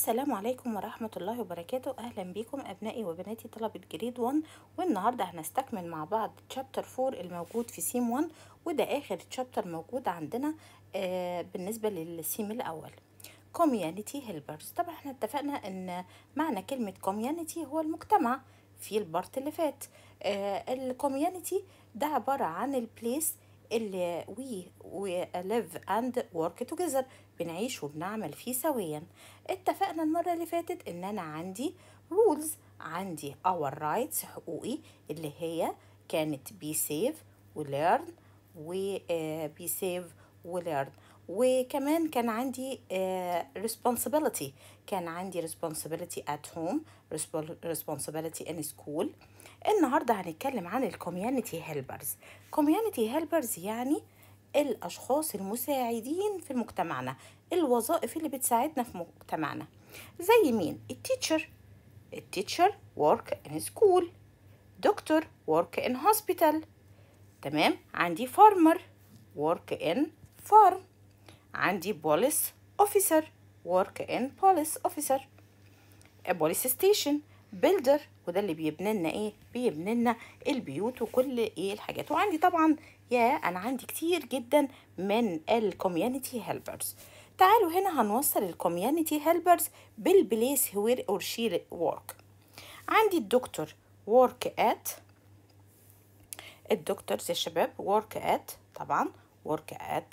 السلام عليكم ورحمة الله وبركاته أهلا بكم أبنائي وبناتي طلبة جريد 1 والنهاردة هنستكمل مع بعض تشابتر 4 الموجود في سيم 1 وده آخر تشابتر موجود عندنا آه بالنسبة للسيم الأول community helpers طبعا احنا اتفقنا ان معنى كلمة community هو المجتمع في البارت اللي فات آه الكوميونيتي ده عبارة عن البليس اللي we, we live and work together بنعيش وبنعمل فيه سويا اتفقنا المرة اللي فاتت ان انا عندي rules عندي our rights حقوقي اللي هي كانت be safe و learn و uh, be safe و learn وكمان كان عندي uh, responsibility كان عندي responsibility at home responsibility in school النهارده هنتكلم عن الكوميونتي هيلبرز كوميونتي هيلبرز يعني الاشخاص المساعدين في مجتمعنا الوظائف اللي بتساعدنا في مجتمعنا زي مين التيتشر التيتشر work in school دكتور work in hospital تمام عندي farmer work in farm عندي police officer work in police officer a police station بيلدر وده اللي بيبني لنا ايه بيبني لنا البيوت وكل ايه الحاجات وعندي طبعا يا انا عندي كتير جدا من الكوميونتي هيلبرز تعالوا هنا هنوصل الكوميونتي هيلبرز بالبليس وير اور شي ورك عندي الدكتور ورك ات الدكتورز يا شباب ورك ات طبعا ورك ات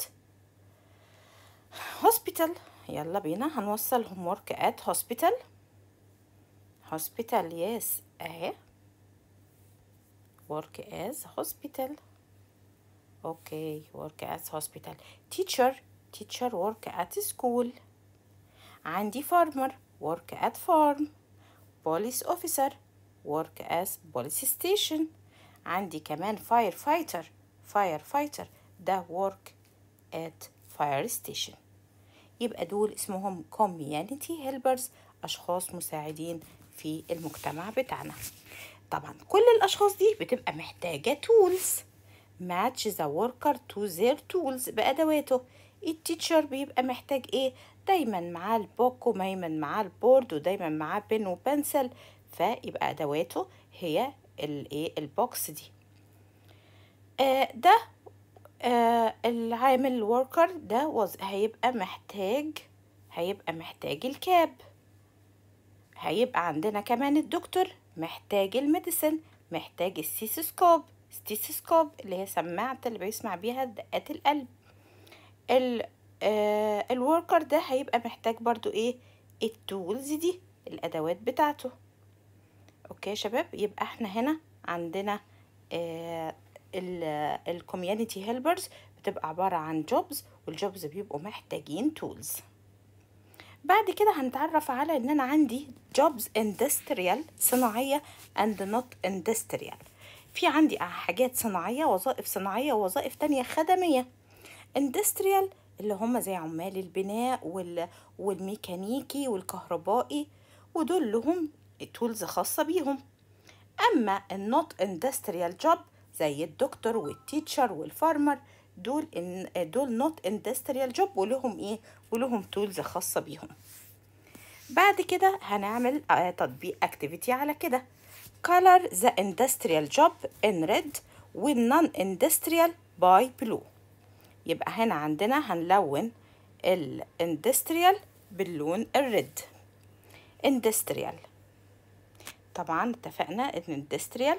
هوسبيتال يلا بينا هنوصلهم ورك ات هوسبيتال hospital yes اهي work as hospital okay work as hospital teacher teacher work at school عندي farmer work at farm police officer work as police station عندي كمان firefighter firefighter ده work at fire station يبقى دول اسمهم community helpers أشخاص مساعدين في المجتمع بتاعنا طبعا كل الاشخاص دي بتبقى محتاجه تولز match the worker to their tools بادواته التيتشر بيبقى محتاج ايه دايما معاه البوك ودايما معاه البورد ودايما معاه بن وبنسل فيبقى ادواته هي الايه البوكس دي آه ده آه العامل وركر ده وز هيبقى محتاج هيبقى محتاج الكاب هيبقى عندنا كمان الدكتور محتاج الميديسن محتاج السيسوسكوب ستيسوسكوب اللي هي سماعة اللي بيسمع بيها دقات القلب ال آه الوركر ده هيبقى محتاج برضو ايه التولز دي الادوات بتاعته اوكي يا شباب يبقى احنا هنا عندنا آه الكوميونتي هيلبرز بتبقى عبارة عن جوبز والجوبز بيبقوا محتاجين تولز بعد كده هنتعرف على ان انا عندي jobs industrial صناعية and not industrial في عندي حاجات صناعية وظائف صناعية ووظائف تانية خدمية industrial اللي هم زي عمال البناء وال... والميكانيكي والكهربائي ودول لهم تولز خاصة بيهم أما النوت industrial job زي الدكتور والتيتشر والفارمر دول إن دول نوت اندستريال جوب ولهم ايه ولهم تولز خاصه بيهم بعد كده هنعمل آه تطبيق اكتيفيتي على كده color the industrial job in red with non industrial by blue يبقى هنا عندنا هنلون الاندستريال باللون الريد industrial طبعا اتفقنا ان industrial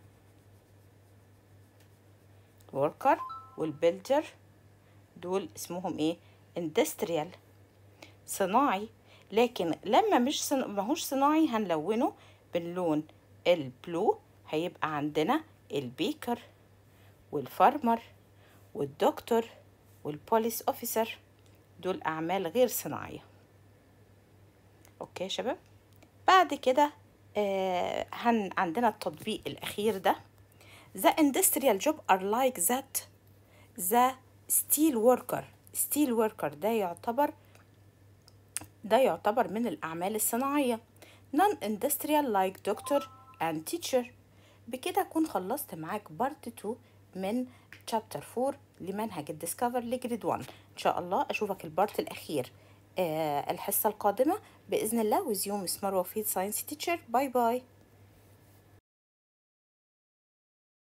worker والبلدر دول اسمهم ايه اندستريال صناعي لكن لما مش صن... ماهوش صناعي هنلونه باللون البلو هيبقى عندنا البيكر والفارمر والدكتور والبوليس اوفيسر دول اعمال غير صناعيه اوكي يا شباب بعد كده آه هن عندنا التطبيق الاخير ده the industrial job are like that the steel worker steel worker ده يعتبر ده يعتبر من الأعمال الصناعية non industrial like doctor and teacher بكده أكون خلصت معاك بارت 2 من chapter 4 لمنهج الديسكفر لجريد 1 إن شاء الله أشوفك البارت الأخير آه الحصة القادمة بإذن الله with you Miss مروة فيد ساينس تيتشر باي باي